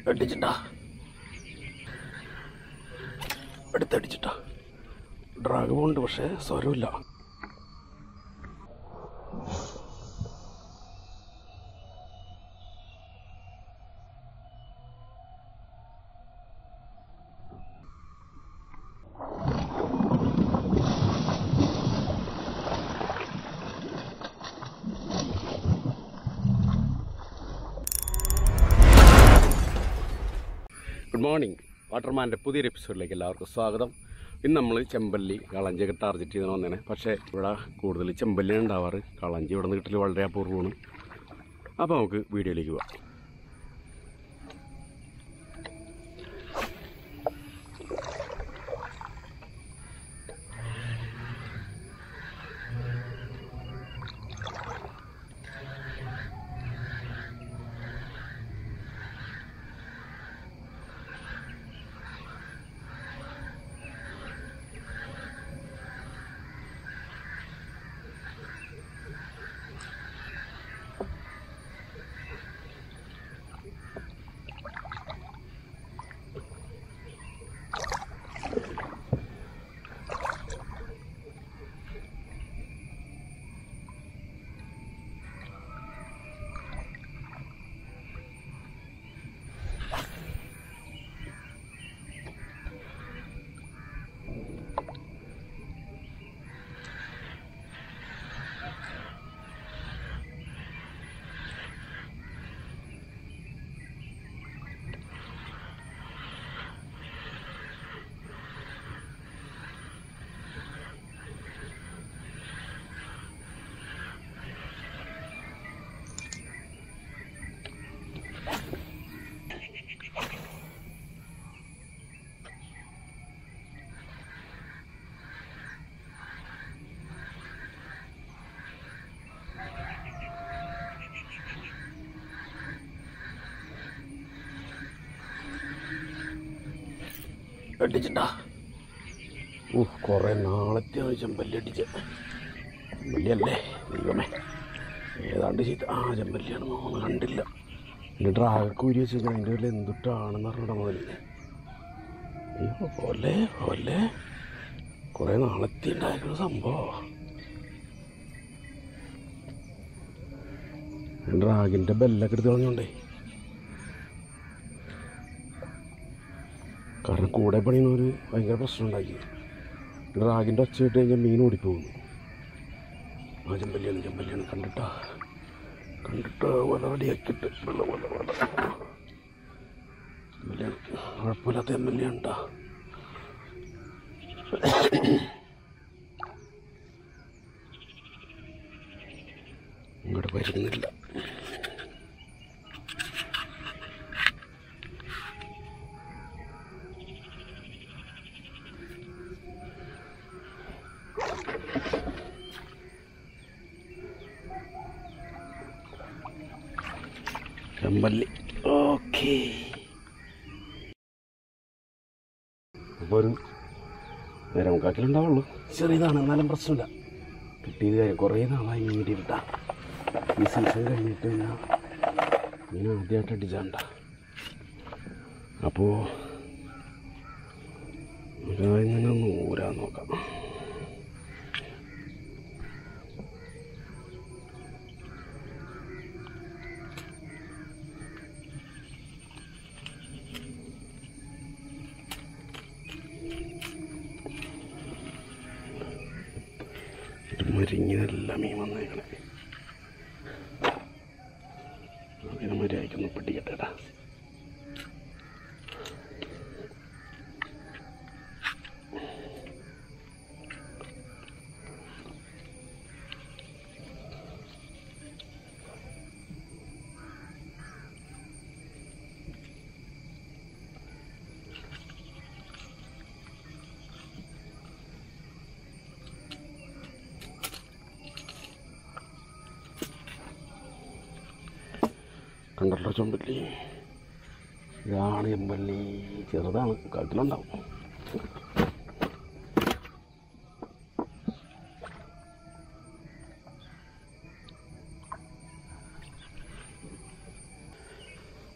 അടിച്ചിട്ടാ അടുത്തടിച്ചിട്ടാ drag പോകുന്നുണ്ട് പക്ഷേ സ്വരമില്ല good morning വാട്ടർമാൻ്റെ പുതിയൊരു എപ്പിസോഡിലേക്ക് എല്ലാവർക്കും സ്വാഗതം ഇന്ന് നമ്മൾ ചെമ്പല്ലി കളഞ്ചിയൊക്കെ ടാർഗറ്റ് ചെയ്ത് വന്നേനെ പക്ഷേ ഇവിടെ കൂടുതൽ ചെമ്പല്ലിയാണ് ഉണ്ടാവാറ് കളഞ്ചി ഇവിടെ നിന്ന് കിട്ടൽ വളരെ അപൂർവമാണ് അപ്പോൾ നമുക്ക് വീഡിയോയിലേക്ക് പോവാം അടിച്ചിട്ടാ ഓ കുറേ നാളത്തെയാണ് ചെമ്പല്ലി അടിച്ച് ചെമ്പല്ലിയല്ലേ ദൈവമേ ഏതാണ്ട് ചെയ്ത് ആ ചെമ്പല്ലിയാണ് തോന്നുന്നു കണ്ടില്ല എൻ്റെ ഡ്രാഗൊക്കെ ഊരി വെച്ചേക്കണം അതിൻ്റെ പേരിൽ എന്തുട്ടാണെന്ന് അറിഞ്ഞൂടാ മുതൽ അയ്യോ പോലെ പോലെ കുറേ നാളത്തെ ഉണ്ടായിരുന്ന സംഭവം ഡ്രാഗിൻ്റെ ബെല്ലൊക്കെ എടുത്ത് കളഞ്ഞോണ്ടേ കാരണം കൂടെ പണിയുന്നവർ ഭയങ്കര പ്രശ്നം ഉണ്ടാക്കി ഡ്രാഗിൻ്റെ ഒച്ച ഇട്ട് കഴിഞ്ഞാൽ മീൻ ഓടിപ്പോകുന്നു ആ ചെമ്പല്ലിയാണ് ചെമ്പല്ലിയാണ് കണ്ടിട്ടാ കണ്ടിട്ട് വല റെഡിയാക്കിയിട്ട് വെള്ള വല വല ചെമ്പല്ലിയാണ് കുഴപ്പമില്ലാത്ത ചെമ്പല്ലിയാണ് കേട്ടോ ഇങ്ങോട്ട് വരുന്നില്ല ചെമ്പല്ലി ഓക്കെ അപ്പോൾ ഒരു നേരം മുക്കാക്കിലുണ്ടാവുള്ളൂ ചെറിയതാണ് എന്നാലും പ്രശ്നമില്ല കിട്ടിയത് കാര്യം കുറേ നാളായി മീൻ കിട്ടിയിട്ടാ ഈ സീസൺ കഴിഞ്ഞിട്ട് ഞാൻ മീൻ ആദ്യമായിട്ട് അടിച്ചാണ്ട അപ്പോൾ ഇതിൽ നിന്ന് ഒന്ന് ഊരാൻ നോക്കാം ഒരു മുരിങ്ങിനല്ല മീൻ വന്നേക്കണേ അതിനെ മര്യാദയ്ക്കൊന്ന് പിടിക്കട്ടെടാ കണ്ടല്ലോ ചുമ്പല്ലി ഇതാണ് ചെമ്പല്ലി ചെറുതാണ് കാട്ടിലുണ്ടാവും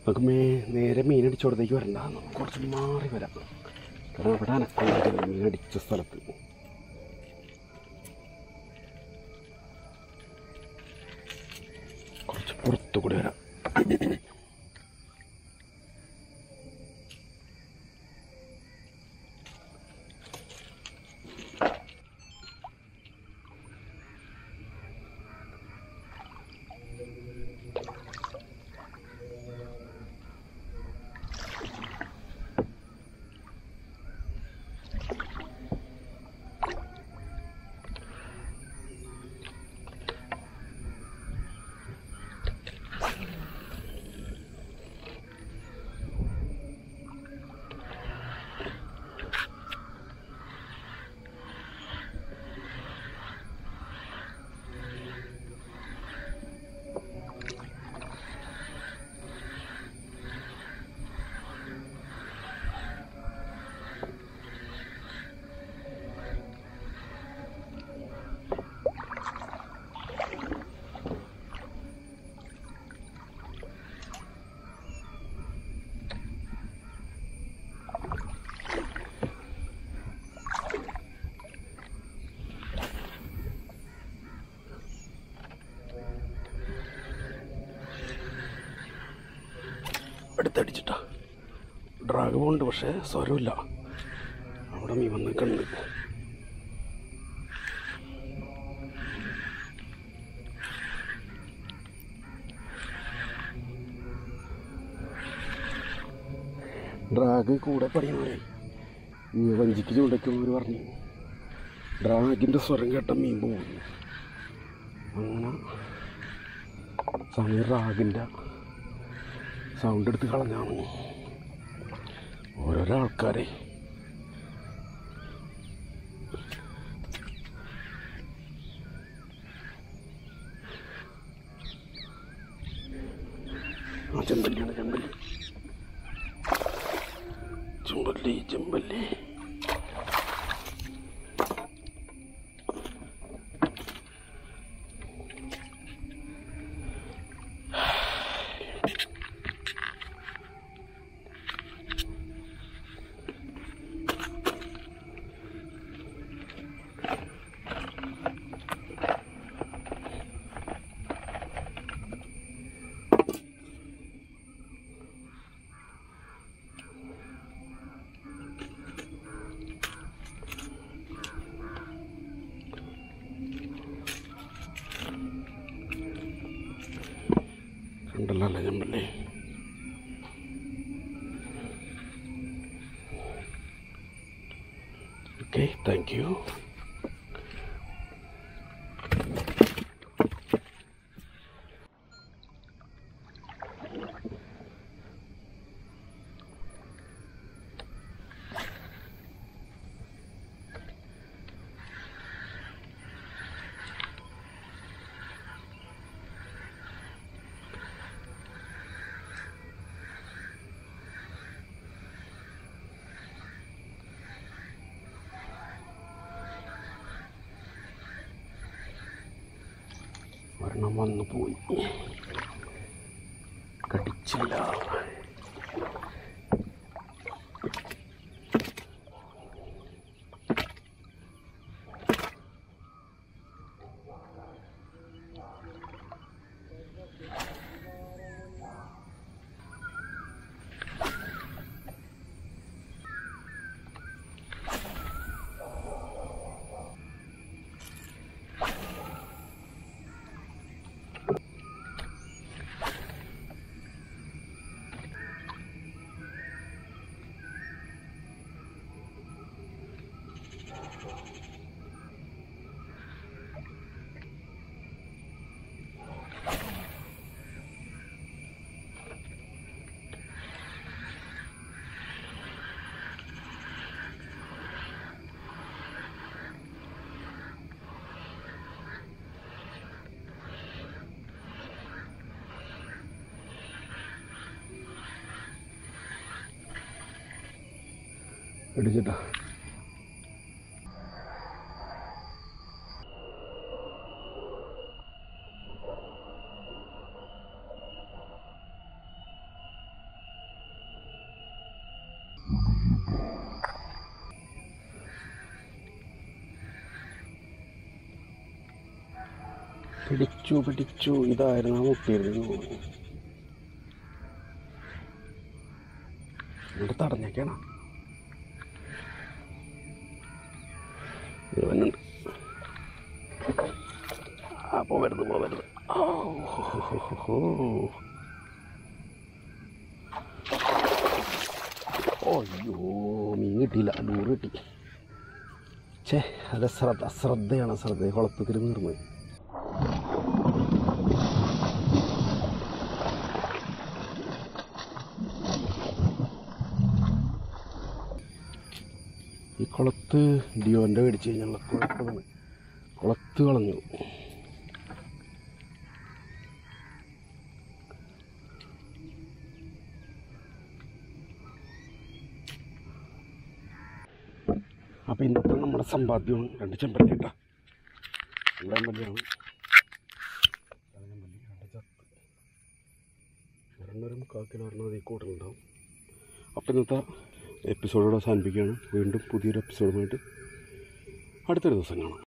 നമുക്ക് മേ നേരെ മീനടിച്ചോടത്തേക്ക് വരണ്ട നമുക്ക് കുറച്ച് മാറി വരാം കാരണം അവിടെ അനക്കം മീനടിച്ച സ്ഥലത്ത് കുറച്ച് പുറത്തു കൂടി വരാം എടുത്തടിച്ചിട്ടാ ഡ്രാഗ് പോകുന്നുണ്ട് പക്ഷേ സ്വരമില്ല അവിടെ മീൻ വന്ന് കണ്ട് ഡ്രാഗ് കൂടെ പണിയായി ഈ വഞ്ചിക്ക് ചൂണ്ടയ്ക്കുമ്പോൾ പറഞ്ഞു ഡ്രാഗിൻ്റെ സ്വരം കേട്ട മീൻ പോകും അങ്ങനെ സമയം ഡ്രാഗിൻ്റെ സൗണ്ട് എടുത്ത് കളഞ്ഞാണ് ഓരോരോ ആൾക്കാരെ ആ ചെമ്പല്ലിയാണ് ചെമ്പല്ലി ചെമ്പല്ലി ചെമ്പല്ലി ഉണ്ടല്ലോ അല്ലേ ചെമ്പല്ലി ഓക്കെ താങ്ക് യു ഒരെണ്ണം വന്നു പോയി കടിച്ചില്ല ഇടിച്ചിട്ടാ പിടിച്ചു പിടിച്ചു ഇതായിരുന്നു ആ മുട്ടിയിരുന്നു എന്നിട്ട് തടഞ്ഞേക്കാണ് ഇവനുണ്ട് ആ പോവരുത് പോവരുത് ഓ, ഹോ, ഹോ, ഹോ, ഹോ. അയ്യോ മീൻ കിട്ടിയില്ല ലൂറ് കിട്ടി ഛേ അത് ശ്രദ്ധ അശ്രദ്ധയാണ് ശ്രദ്ധ കുളപ്പത്തിൽ നിർന്നത് ഈ കുളത്ത് ഡിയോൻ്റെ മേടിച്ച് കഴിഞ്ഞാൽ കുഴപ്പമാണ് കുളത്ത് കളഞ്ഞു അപ്പോൾ ഇന്നത്തെ നമ്മുടെ സമ്പാദ്യം രണ്ട് ചെമ്പല്ലി കേട്ടോ ഇവിടെ ചെമ്പല്ലിയാണ് ചെമ്പല്ലി രണ്ട് ചത്ത് ഒരെണ്ണൊരു മുക്കാൽ കിലോ ഒരെണ്ണം അതിൽ കൂടുതലുണ്ടാവും അപ്പോൾ ഇന്നത്തെ എപ്പിസോഡോട് അവസാനിപ്പിക്കുകയാണ് വീണ്ടും പുതിയൊരു എപ്പിസോഡുമായിട്ട് അടുത്തൊരു ദിവസം കാണാം